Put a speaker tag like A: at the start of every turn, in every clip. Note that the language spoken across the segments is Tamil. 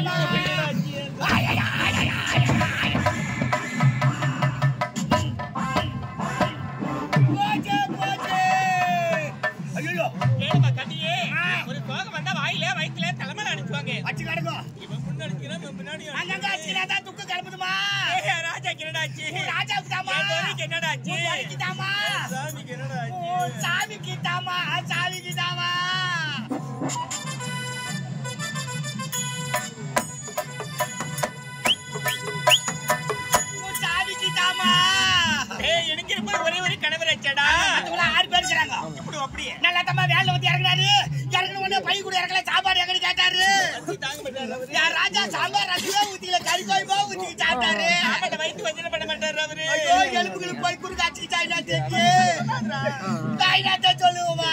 A: சாமா போச்சு போச்சு ஐயோ
B: கேளுமா கண்ணியே ஒரு சோகம் வந்தா வாயில வயித்துல தலைமையில அனுப்புவாங்க
A: அச்சு கிடக்கும்
B: இவன் முன்னாடி இவன் பின்னாடி
A: அங்கங்க அச்சுக்கிறதா துக்கு கிளம்புதுமா
B: ஏய், ராஜாக்கு என்னடாச்சு
A: ராஜாவுக்கு தாமா
B: என் தோழிக்கு என்னடாச்சு
A: தோழிக்கு தாமா
B: சாமிக்கு என்னடாச்சு
A: ஓ சாமிக்கு தாமா சாமிக்கு தாமா ஓ, சாமிக்கு தாமா
B: ஏய் எனக்கு இருப்பது ஒரே ஒரு கணவர் ஆச்சடா
A: அதுக்குள்ள ஆறு பேர் இருக்கிறாங்க
B: இப்படி அப்படியே
A: நல்லா தம்மா வேலை வந்து இறங்குறாரு இறங்கின உடனே பை கூட இறங்கல சாப்பாடு எங்கன்னு கேட்டாரு
B: தாங்க மாட்டாரு அவரு
A: யார் ராஜா சாம்பார் ரசமே ஊத்திக்கல கறி கோயமா ஊத்திக்கு சாப்பிட்டாரு
B: ஆமாட்ட வயிற்று வஞ்சனை பண்ண மாட்டாரு அவரு
A: ஐயோ எலும்புகளுக்கு போய் குறுக்கு அடிச்சுக்கிட்டா என்ன தெரிஞ்சு தாய்நாத்த சொல்லுவா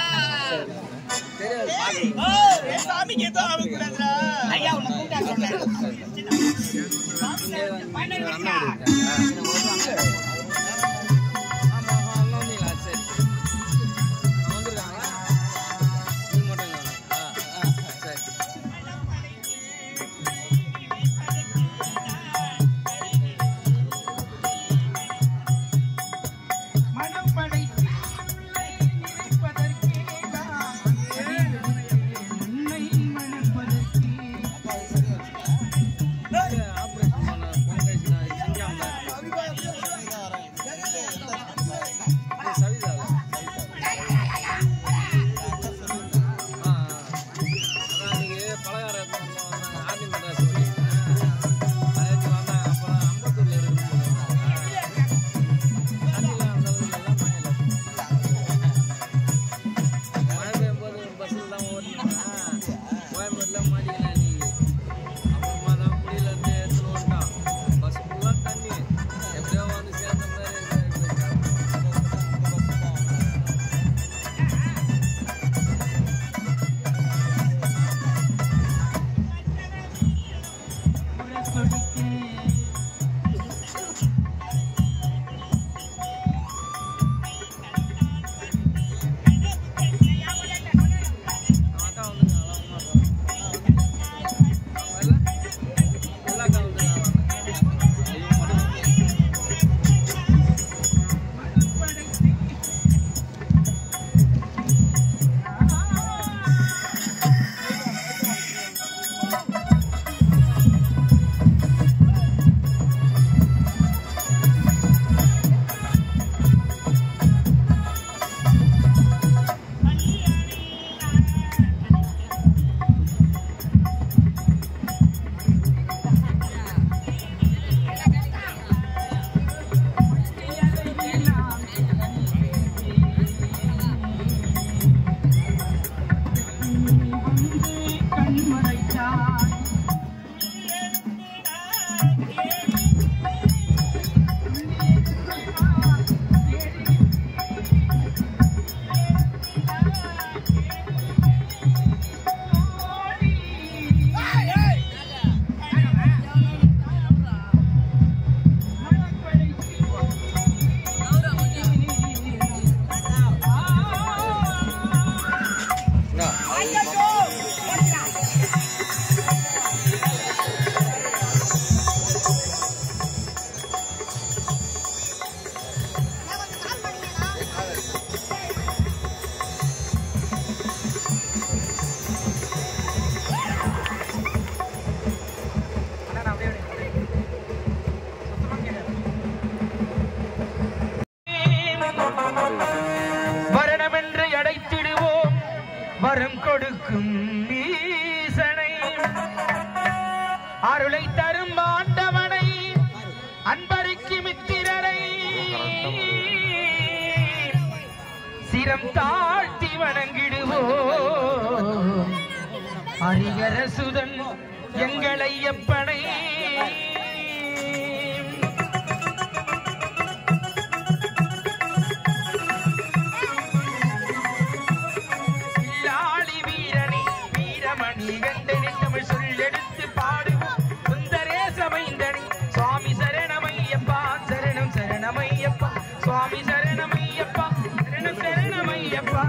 B: ஏய்,
A: ஓ
B: என் சாமிக்கு ஏதோ ஆக கூடாதுடா
A: ஐயா உன்னை கூப்பிட்டா சொன்னேன் பையன் வரீங்களா?
C: மனம் படைத்து உன்னை நினைப்பதற்கே தான் உன்னை மணப்பதற்கே கண்மறைத்தாய்
D: மரணமென்று அடைத்திடுவோம் வரம் கொடுக்கும் ஈசனை அருளை தரும் ஆண்டவனை அன்பருக்கு மித்திரரை சிரம் தாழ்த்தி வணங்கிடுவோம் ஹரிகர சுதன் எங்களை எப்பனை வில்லாளி வீரனை வீரமணி கண்டனை தமிழ் சொல்லெடுத்து பாடுவோம் சுந்தரேச மைந்தனை சுவாமி சரணமையப்பா சரணம் சரணமையப்பா சுவாமி சரணமையப்பா சரணம் சரணமையப்பா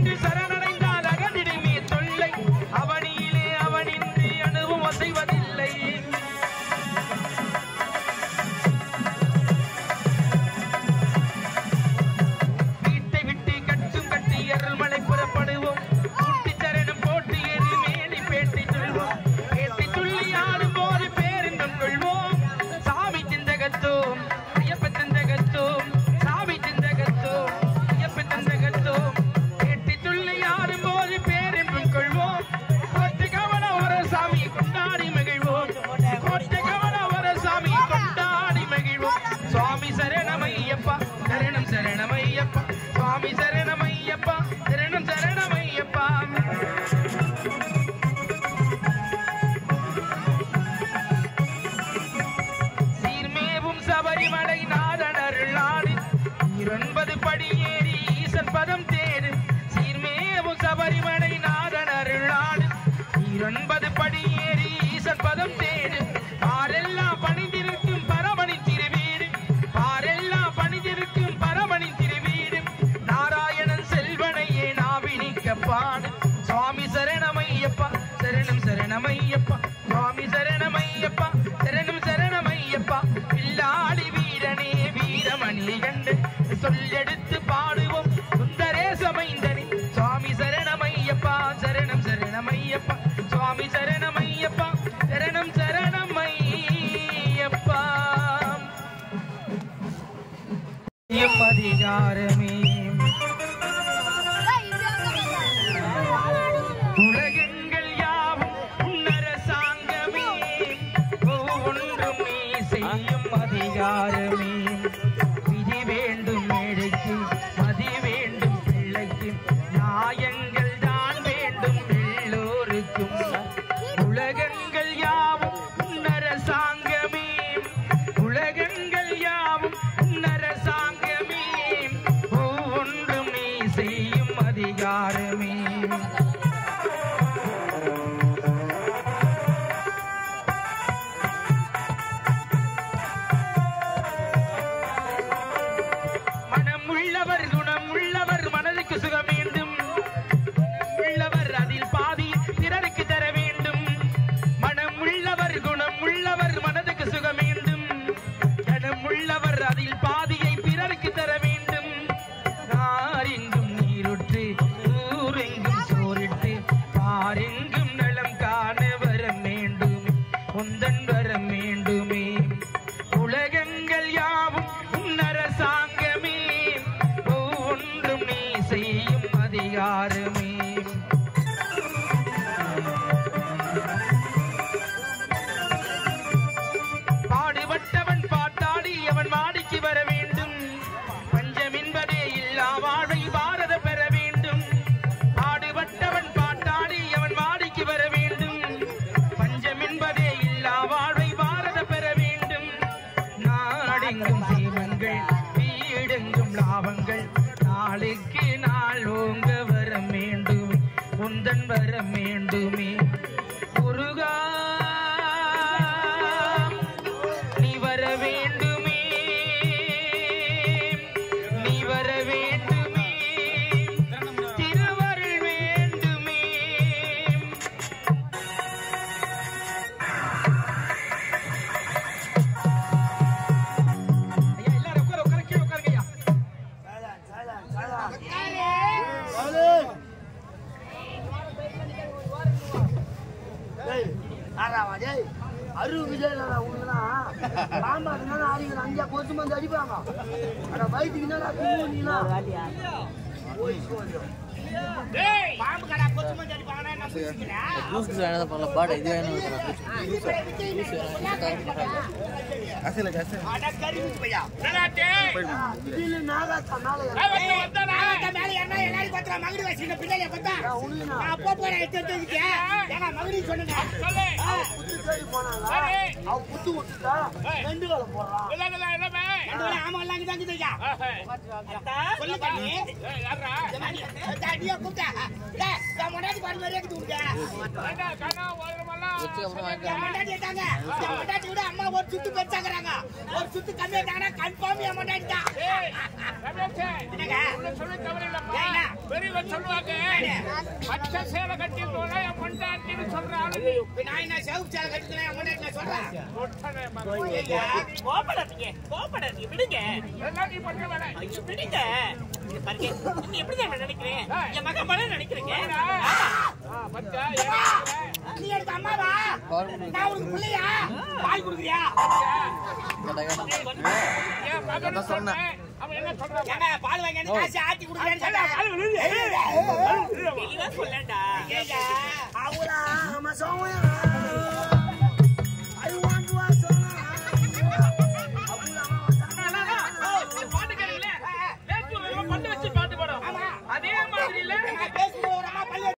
D: நின்று சரணடைந்தால் அகனிடுமே தொல்லை அவனியிலே அவனின்றி அணுவும் அசைவதில்லை வீட்டை விட்டு கட்டும் கட்டி அருள்மலை புறப்படுவோம் கூட்டி சரணம் போட்டு எரி மேலி பேட்டி சொல்வோம் பேட்டி துள்ளி ஆடும் போது பேரின்பம் கொள்வோம் சாமி சிந்தகத்தோம் ஐயப்ப சிந்தகத்தோம் சாமி சிந்தகத்தோம் ஐயப்ப சிந்தகத்தோம் பேட்டி துள்ளி ஆடும் போது பேரின்பம் கொள்வோம் கோட்டை கவன ஒரு சாமி கொண்டாடி மகிழ்வோம் கோட்டை கவன ஒரு சாமி கொண்டாடி மகிழ்வோம் சுவாமி சரணமையப்பா சரணம் சரணமையப்பா சுவாமி சரணமையப்பா சரணம் சரணமையப்பா சீர்மேவும் சபரிமலை நாதன் அருளாடு இரொன்பது படியேறி ஈசன் பதம் தேடு சீர்மேவும் சபரிமலை நாதன் அருளாடு இரொன்பது படியேறி ஈசன் பதம் தேடு பாரெல்லாம் பணிந்திருக்கும் பரமணி திருவீடு பாரெல்லாம் பணிந்திருக்கும் பரமணி திருவீடு நாராயணன் செல்வனையே நாவினிக்க பாடு சுவாமி சரணமையப்பா சரணம் சரணமையப்பா சுவாமி சரணமையப்பா சரணம் சரணமையப்பா பில்லாடி வீரனே வீரமணி கண்டு சொல்லெடுத்து பாடுவோம் சுந்தரேச மைந்தனி சுவாமி சரணமையப்பா சரணம் சரணமையப்பா சுவாமி சரணமையப்பா சரணம் சரணமையப்பா எம் அதிகாரமே உலகங்கள் யாவும் உன்னரசாங்கமே ஒவ்வொன்றும் நீ செய்யும் அதிகாரமே விதி வேண்டும் ஏழைக்கு மதி வேண்டும் பிள்ளைக்கு நியாயங்கள் தான் வேண்டும் எல்லோருக்கும் உலகங்கள் யாவும் உன்னரசாங்கமே உலகங்கள் யாவும் உன்னரசாங்கமே ஒவ்வொன்றும் நீ செய்யும் அதிகாரமே மனம் உள்ளவர் குணம் உள்ளவர் மனதுக்கு சுகம் வேண்டும் உள்ளவர் அதில் பாதி பிறருக்கு தர வேண்டும் மனம் உள்ளவர் குணம் உள்ளவர் மனதுக்கு சுகம் வேண்டும் கணம் உள்ளவர் அதில் பாதியை பிறருக்கு தர வேண்டும் நாரெங்கும் நீருற்று ஊரெங்கும் சோறிட்டு பாரெங்கும் நலம் காண வரம் வேண்டும் உந்தன் வரம் வேண்டுமே உலகங்கள் யாவும் உன் அரசாங்கமே ஒவ்வொன்றும் நீ செய்யும் அதிகாரமே பாடுபட்டவன் பாட்டாடி அவன் மாடிக்கு வர வேண்டும் பஞ்சம் என்பதே இல்லா வாழ்வை பாரத பெற வேண்டும் பாடுபட்டவன் பாட்டாடி அவன் மாடிக்கு வர வேண்டும் பஞ்சம் என்பதே இல்லா வாழ்வை பாரத பெற வேண்டும் நாடெங்கும் சீமங்கள் வீடெங்கும் லாபங்கள் நாளுக்கு நாள் ஓங்க வரம் வேண்டும் உந்தன் வரம் வேண்டுமே முருகா நீ வர வேண்டுமே நீ வர வேண்டுமே திருவருள் வேண்டுமே ஐயா எல்லாரும் உட்கார உட்கார கீழே உட்காருங்க ஐயா
A: டேய், ஆறாவா, டேய். அருவு விஜயலா உங்களா பாம்பா இருந்தாலும் ஆடிக்கலாம் அஞ்சா கொசு மந்து அடிப்பாங்க ஆனா வயிற்றுக்கு என்னடா திமுனா
B: டேய் பாம்பு கடா கொத்து மஞ்சள் அடிப்பாங்கன்னா என்ன புரிஞ்சுக்கிறா
E: ஜூஸ் வேணாம் பண்ணல பாடு இது வேணும்
A: அட கருவி பையா
B: நல்லாட்டே
A: திடீர்னு நாகாத்தா மேல
B: ஏய் வந்து வந்தானா மேல என்ன எல்லாரும் பத்திரா மகடி வச்சிருக்க பிள்ளைய பார்த்தா
A: உண்மையா
B: நான் அப்போ போறேன் எடுத்து எடுத்து ஏங்க மகடி சொன்னேங்க சொல்லு
A: புத்து தேடி போனாங்க
B: சரி.
A: அவ புத்து விட்டுட்டா ரெண்டு வேலை போடுறான்
B: இல்ல இல்ல என்னமே
A: ரெண்டு வேலை ஆமா எல்லாம் இங்கே தாங்க
B: சொல்லு தம்பி யாரா
A: அடியா கூப்பிட்டா முன்னாடி பாருங்க மாதிரியே இருக்குது உனக்கு.
B: ஏண்டா, கண்ணா, ஓரமெல்லாம்
E: வச்சு அப்புறம்
A: என்
E: வாங்கிக்கலாம்
A: பொண்டாட்டி இருக்காங்க. என் பொண்டாட்டி விட அம்மா ஒரு சுத்து பெருசாக்குறாங்க. ஒரு சுத்து கம்மியாட்டாங்கன்னா confirm என் பொண்டாட்டி தான்.
B: ஏய், ரமேஷே,
A: என்னங்க?
B: உன்னை சொல்லி தவறில்லைப்பா.
A: ஏய், என்ன?
B: பெரியவங்க சொல்லுவாங்க பச்சை சேலை கட்டி போனா என் பொண்டாட்டின்னு சொல்ற ஆளு நீ.
A: இப்ப நான் என்ன சிவப்பு சேலை கட்டிக்கிறேன், என் பொண்டாட்டி நான் சொல்றேன்.
B: ஒட்டனை மகன்.
A: ஏய்யா,
F: கோபப்படாதீங்க கோபப்படாதீங்க விடுங்க
B: எல்லாம் நீ பண்ற வேலை.
F: ஐயோ, விடுங்க இங்க பாருங்க நீங்க எப்படி தான் நினைக்கிறேன் என் மகன் மன நினைக்கிறீங்க
B: ஆ, பச்சை, ஏன் நினைக்கிற?
A: நீ எனக்கு அம்மாவா?
E: பால் கொடுங்க.
A: நான் உனக்கு பிள்ளையா? பால் குடுக்குறியா?
E: கேட்டா கேட்டா
B: என் மகன்னு சொன்னேன். அவன் என்ன சொல்றான்
A: ஏங்க, பால் வாங்கி வந்து காசு ஆத்தி குடுக்குறேன்னு சொன்னேன்.
F: தெளிவா சொல்லண்டா
A: ஏய்யா, அவங்களா, ஆமா, சோமையா.